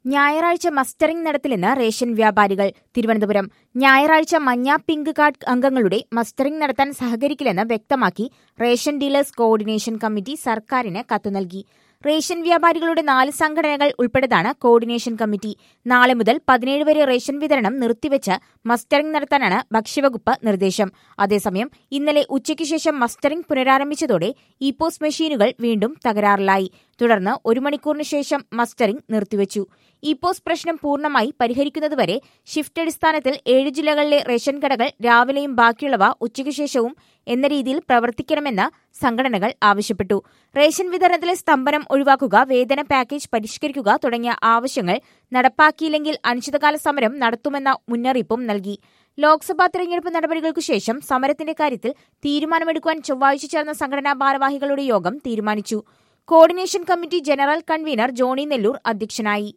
ഞായറാഴ്ച mustering നടത്തില്ലെന്ന് ration വ്യാപാരികൾ തിരുവനന്തപുരം ഞായറാഴ്ച മഞ്ഞ പിങ്ക് കാർഡ് അംഗങ്ങളുടെ മസ്റ്ററിംഗ് നടത്താൻ സഹകരിക്കില്ലെന്ന് വ്യക്തമാക്കി റേഷൻ ഡീലേഴ്സ് കോർഡിനേഷൻ കമ്മിറ്റി സർക്കാരിന് കത്തു നൽകി റേഷൻ വ്യാപാരികളുടെ നാല് സംഘടനകൾ ഉൾപ്പെട്ടതാണ് കോർഡിനേഷൻ കമ്മിറ്റി നാളെ മുതൽ പതിനേഴ് വരെ റേഷൻ വിതരണം നിർത്തിവെച്ച് മസ്റ്ററിംഗ് നടത്താനാണ് ഭക്ഷ്യവകുപ്പ് നിർദ്ദേശം അതേസമയം ഇന്നലെ ഉച്ചയ്ക്ക് ശേഷം മസ്റ്ററിംഗ് പുനരാരംഭിച്ചതോടെ ഇ പോസ് മെഷീനുകൾ വീണ്ടും തകരാറിലായി തുടർന്ന് ഒരു മണിക്കൂറിന് ശേഷം മസ്റ്ററിംഗ് നിർത്തിവച്ചു ഇ പോസ് പ്രശ്നം പൂർണ്ണമായി പരിഹരിക്കുന്നതുവരെ ഷിഫ്റ്റ് അടിസ്ഥാനത്തിൽ ഏഴ് ജില്ലകളിലെ റേഷൻ കടകൾ രാവിലെയും ബാക്കിയുള്ളവ ഉച്ചയ്ക്ക് ശേഷവും എന്ന രീതിയിൽ പ്രവർത്തിക്കണമെന്ന് സംഘടനകൾ ആവശ്യപ്പെട്ടു റേഷൻ വിതരണത്തിലെ സ്തംഭനം ഒഴിവാക്കുക വേതന പാക്കേജ് പരിഷ്കരിക്കുക തുടങ്ങിയ ആവശ്യങ്ങൾ നടപ്പാക്കിയില്ലെങ്കിൽ അനിശ്ചിതകാല സമരം നടത്തുമെന്ന മുന്നറിയിപ്പും നൽകി ലോക്സഭാ തെരഞ്ഞെടുപ്പ് നടപടികൾക്കു ശേഷം സമരത്തിന്റെ കാര്യത്തിൽ തീരുമാനമെടുക്കുവാൻ ചൊവ്വാഴ്ച ചേർന്ന സംഘടനാ ഭാരവാഹികളുടെ യോഗം തീരുമാനിച്ചു coordination committee general convener Johny Nellur അധ്യക്ഷനായി